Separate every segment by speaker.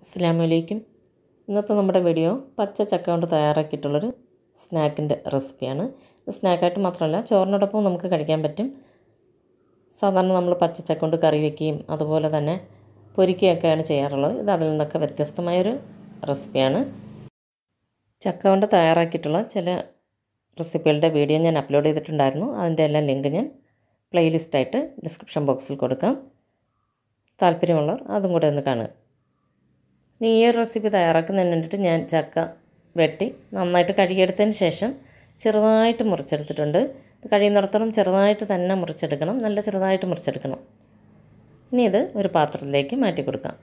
Speaker 1: അസ്സാം വലൈക്കും ഇന്നത്തെ നമ്മുടെ വീഡിയോ പച്ച ചക്ക കൊണ്ട് തയ്യാറാക്കിയിട്ടുള്ളൊരു സ്നാക്കിൻ്റെ റെസിപ്പിയാണ് ഇത് സ്നാക്കായിട്ട് മാത്രമല്ല ചോറിനോടൊപ്പം നമുക്ക് കഴിക്കാൻ പറ്റും സാധാരണ നമ്മൾ പച്ച ചക്ക കൊണ്ട് കറി വയ്ക്കുകയും അതുപോലെ തന്നെ പൊരിക്കുകയൊക്കെയാണ് ചെയ്യാറുള്ളത് ഇത് അതിൽ നിന്നൊക്കെ വ്യത്യസ്തമായൊരു റെസിപ്പിയാണ് ചക്ക കൊണ്ട് തയ്യാറാക്കിയിട്ടുള്ള ചില റെസിപ്പികളുടെ വീഡിയോ ഞാൻ അപ്ലോഡ് ചെയ്തിട്ടുണ്ടായിരുന്നു അതിൻ്റെ എല്ലാം ലിങ്ക് ഞാൻ പ്ലേലിസ്റ്റായിട്ട് ഡിസ്ക്രിപ്ഷൻ ബോക്സിൽ കൊടുക്കാം താല്പര്യമുള്ളവർ അതും കൂടെ ഒന്ന് കാണുക ഇനി ഈ ഒരു റെസിപ്പി തയ്യാറാക്കുന്നതിന് വേണ്ടിയിട്ട് ഞാൻ ചക്ക വെട്ടി നന്നായിട്ട് കഴുകിയെടുത്തതിന് ശേഷം ചെറുതായിട്ട് മുറിച്ചെടുത്തിട്ടുണ്ട് ഇത് കഴിയുന്നിടത്തോളം ചെറുതായിട്ട് തന്നെ മുറിച്ചെടുക്കണം നല്ല ചെറുതായിട്ട് മുറിച്ചെടുക്കണം ഇനി ഇത് ഒരു പാത്രത്തിലേക്ക് മാറ്റി കൊടുക്കാം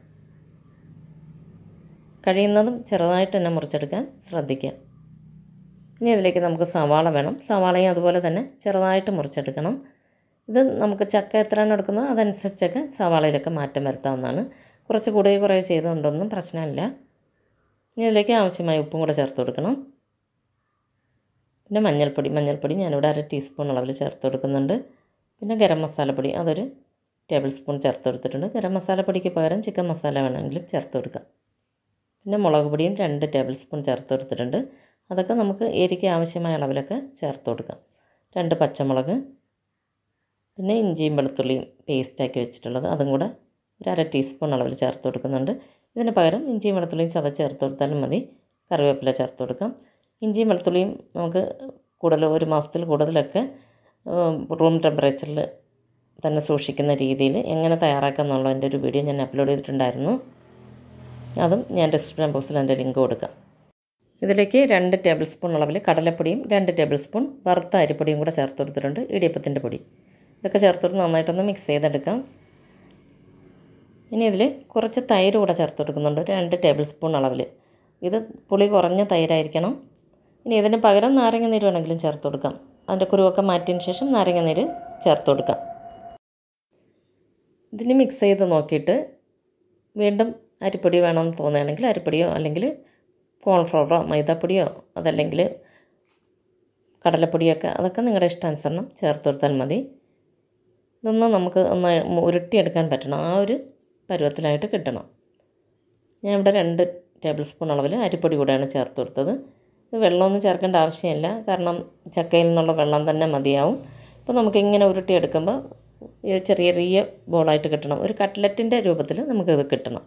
Speaker 1: കഴിയുന്നതും ചെറുതായിട്ട് തന്നെ മുറിച്ചെടുക്കാൻ ശ്രദ്ധിക്കുക ഇനി ഇതിലേക്ക് നമുക്ക് സവാള വേണം സവാളയും അതുപോലെ തന്നെ ചെറുതായിട്ട് മുറിച്ചെടുക്കണം ഇത് നമുക്ക് ചക്ക എത്രയാണ് എടുക്കുന്നത് അതനുസരിച്ചൊക്കെ സവാളയിലൊക്കെ മാറ്റം വരുത്താവുന്നതാണ് കുറച്ച് കൂടുതൽ കുറേ ചെയ്തുകൊണ്ടൊന്നും പ്രശ്നമില്ല ഇനി ഇതിലേക്ക് ആവശ്യമായ ഉപ്പും കൂടെ ചേർത്ത് കൊടുക്കണം പിന്നെ മഞ്ഞൾപ്പൊടി മഞ്ഞൾപ്പൊടി ഞാനിവിടെ അര ടീസ്പൂൺ അളവിൽ ചേർത്ത് കൊടുക്കുന്നുണ്ട് പിന്നെ ഗരം മസാലപ്പൊടി അതൊരു ടേബിൾ സ്പൂൺ ചേർത്ത് കൊടുത്തിട്ടുണ്ട് ഗരം മസാലപ്പൊടിക്ക് പകരം ചിക്കൻ മസാല വേണമെങ്കിലും ചേർത്ത് കൊടുക്കാം പിന്നെ മുളക് പൊടിയും രണ്ട് ടേബിൾ സ്പൂൺ ചേർത്ത് കൊടുത്തിട്ടുണ്ട് അതൊക്കെ നമുക്ക് എരിക്ക് ആവശ്യമായ അളവിലൊക്കെ ചേർത്ത് കൊടുക്കാം രണ്ട് പച്ചമുളക് പിന്നെ ഇഞ്ചിയും വെളുത്തുള്ളിയും പേസ്റ്റാക്കി വെച്ചിട്ടുള്ളത് അതും കൂടെ ഒരു അര ടീസ്പൂൺ അളവിൽ ചേർത്ത് കൊടുക്കുന്നുണ്ട് ഇതിന് പകരം ഇഞ്ചിയും വെളുത്തുള്ളിയും ചതച്ച് ചേർത്ത് കൊടുത്താലും മതി കറിവേപ്പില ചേർത്ത് കൊടുക്കാം ഇഞ്ചിയും വെളുത്തുള്ളിയും നമുക്ക് കൂടുതൽ ഒരു മാസത്തിൽ കൂടുതലൊക്കെ റൂം ടെമ്പറേച്ചറിൽ തന്നെ സൂക്ഷിക്കുന്ന രീതിയിൽ എങ്ങനെ തയ്യാറാക്കാം എന്നുള്ളതിൻ്റെ ഒരു വീഡിയോ ഞാൻ അപ്ലോഡ് ചെയ്തിട്ടുണ്ടായിരുന്നു അതും ഞാൻ ഡിസ്ക്രിപ്ഷൻ ബോക്സിൽ അതിൻ്റെ ലിങ്ക് കൊടുക്കാം ഇതിലേക്ക് രണ്ട് ടേബിൾ സ്പൂൺ അളവിൽ കടലപ്പൊടിയും രണ്ട് ടേബിൾ സ്പൂൺ വറുത്ത അരിപ്പൊടിയും കൂടെ ചേർത്ത് കൊടുത്തിട്ടുണ്ട് ഇടിയപ്പത്തിൻ്റെ പൊടി ഇതൊക്കെ ചേർത്ത് കൊടുത്ത് നന്നായിട്ടൊന്ന് മിക്സ് ചെയ്തെടുക്കാം ഇനി ഇതിൽ കുറച്ച് തൈര് കൂടെ ചേർത്ത് കൊടുക്കുന്നുണ്ട് രണ്ട് ടേബിൾ സ്പൂൺ അളവിൽ ഇത് പുളി കുറഞ്ഞ തൈരായിരിക്കണം ഇനി ഇതിന് പകരം നാരങ്ങ നീര് വേണമെങ്കിലും ചേർത്ത് കൊടുക്കാം അതിൻ്റെ കുരുവൊക്കെ മാറ്റിയതിന് ശേഷം നാരങ്ങ നീര് ചേർത്ത് കൊടുക്കാം ഇതിന് മിക്സ് ചെയ്ത് നോക്കിയിട്ട് വീണ്ടും അരിപ്പൊടി വേണമെന്ന് തോന്നുകയാണെങ്കിൽ അരിപ്പൊടിയോ അല്ലെങ്കിൽ കോൺഫ്ലവറോ മൈദാപ്പൊടിയോ അതല്ലെങ്കിൽ കടലപ്പൊടിയൊക്കെ അതൊക്കെ നിങ്ങളുടെ ഇഷ്ടാനുസരണം ചേർത്ത് കൊടുത്താൽ മതി ഇതൊന്ന് നമുക്ക് ഒന്ന് ഉരുട്ടിയെടുക്കാൻ പറ്റണം ആ ഒരു പരുവത്തിലായിട്ട് കിട്ടണം ഞാൻ ഇവിടെ രണ്ട് ടേബിൾ സ്പൂൺ അളവിൽ അരിപ്പൊടി കൂടെയാണ് ചേർത്ത് കൊടുത്തത് വെള്ളമൊന്നും ചേർക്കേണ്ട ആവശ്യമില്ല കാരണം ചക്കയിൽ നിന്നുള്ള വെള്ളം തന്നെ മതിയാവും ഇപ്പോൾ നമുക്കിങ്ങനെ ഉരുട്ടിയെടുക്കുമ്പോൾ ചെറിയ ചെറിയ ബോളായിട്ട് കിട്ടണം ഒരു കട്ട്ലറ്റിൻ്റെ രൂപത്തിൽ നമുക്കിത് കിട്ടണം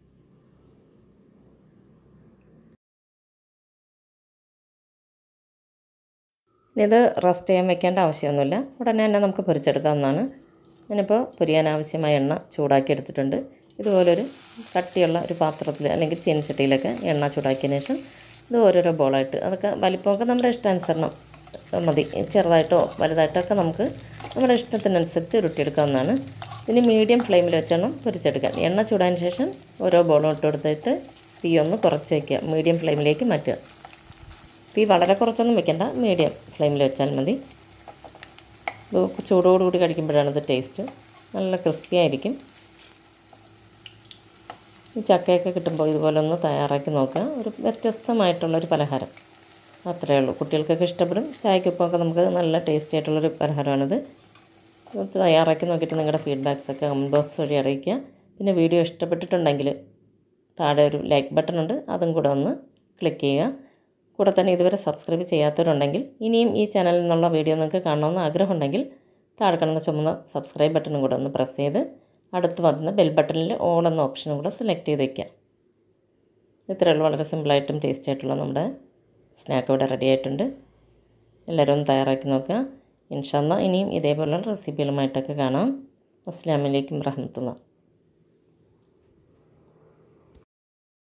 Speaker 1: ഇത് റസ്റ്റ് ചെയ്യാൻ വെക്കേണ്ട ആവശ്യമൊന്നുമില്ല ഉടനെ തന്നെ നമുക്ക് പൊരിച്ചെടുക്കാവുന്നതാണ് ഞാനിപ്പോൾ പൊരിയാൻ ആവശ്യമായ എണ്ണ ചൂടാക്കി എടുത്തിട്ടുണ്ട് ഇതുപോലൊരു കട്ടിയുള്ള ഒരു പാത്രത്തിൽ അല്ലെങ്കിൽ ചീനച്ചട്ടിയിലൊക്കെ എണ്ണ ചൂടാക്കിയതിന് ശേഷം ഇത് ഓരോരോ ബോളായിട്ട് അതൊക്കെ വലിപ്പമൊക്കെ നമ്മുടെ ഇഷ്ടാനുസരണം മതി ചെറുതായിട്ടോ വലുതായിട്ടോ ഒക്കെ നമുക്ക് നമ്മുടെ ഇഷ്ടത്തിനനുസരിച്ച് ഉരുട്ടിയെടുക്കാവുന്നതാണ് ഇനി മീഡിയം ഫ്ലെയിമിൽ വെച്ചാണ് പൊരിച്ചെടുക്കാൻ എണ്ണ ചൂടായതിന് ശേഷം ഓരോ ബോളും ഇട്ട് കൊടുത്തിട്ട് തീ ഒന്ന് കുറച്ച് വയ്ക്കുക മീഡിയം ഫ്ലെയിമിലേക്ക് മാറ്റുക തീ വളരെ കുറച്ചൊന്നും വെക്കണ്ട മീഡിയം ഫ്ലെയിമിൽ വെച്ചാൽ മതി ഇത് ചൂടോടുകൂടി കഴിക്കുമ്പോഴാണ് ഇത് ടേസ്റ്റ് നല്ല ക്രിസ്പി ആയിരിക്കും ഈ ചക്കയൊക്കെ കിട്ടുമ്പോൾ ഇതുപോലെ ഒന്ന് തയ്യാറാക്കി നോക്കുക ഒരു വ്യത്യസ്തമായിട്ടുള്ളൊരു പലഹാരം അത്രയേ ഉള്ളൂ കുട്ടികൾക്കൊക്കെ ഇഷ്ടപ്പെടും ചായക്കൊപ്പമൊക്കെ നമുക്ക് നല്ല ടേസ്റ്റി ആയിട്ടുള്ളൊരു പലഹാരമാണിത് തയ്യാറാക്കി നോക്കിയിട്ട് നിങ്ങളുടെ ഫീഡ്ബാക്സൊക്കെ കമൻറ്റ് ബോക്സ് വഴി അറിയിക്കുക പിന്നെ വീഡിയോ ഇഷ്ടപ്പെട്ടിട്ടുണ്ടെങ്കിൽ താഴെ ഒരു ലൈക്ക് ബട്ടൺ ഉണ്ട് അതും കൂടെ ഒന്ന് ക്ലിക്ക് ചെയ്യുക കൂടെ തന്നെ ഇതുവരെ സബ്സ്ക്രൈബ് ചെയ്യാത്തവരുണ്ടെങ്കിൽ ഇനിയും ഈ ചാനലിൽ നിന്നുള്ള വീഡിയോ നിങ്ങൾക്ക് കാണണമെന്ന് ആഗ്രഹമുണ്ടെങ്കിൽ താഴെ കാണുന്ന ചുമന്ന സബ്സ്ക്രൈബ് ബട്ടണും കൂടെ ഒന്ന് പ്രസ് ചെയ്ത് അടുത്ത് വന്ന ബെൽ ബട്ടണിൽ ഓൾ എന്ന ഓപ്ഷനും കൂടെ സെലക്ട് ചെയ്ത് വയ്ക്കുക ഇത്രയുള്ള വളരെ സിമ്പിളായിട്ടും ടേസ്റ്റി ആയിട്ടുള്ള നമ്മുടെ സ്നാക്ക് ഇവിടെ റെഡി ആയിട്ടുണ്ട് എല്ലാവരും ഒന്ന് തയ്യാറാക്കി നോക്കുക ഇൻഷല്ല ഇനിയും ഇതേപോലുള്ള റെസിപ്പികളുമായിട്ടൊക്കെ കാണാം അസ്സാം വലൈക്കും വറഹമത്തുള്ള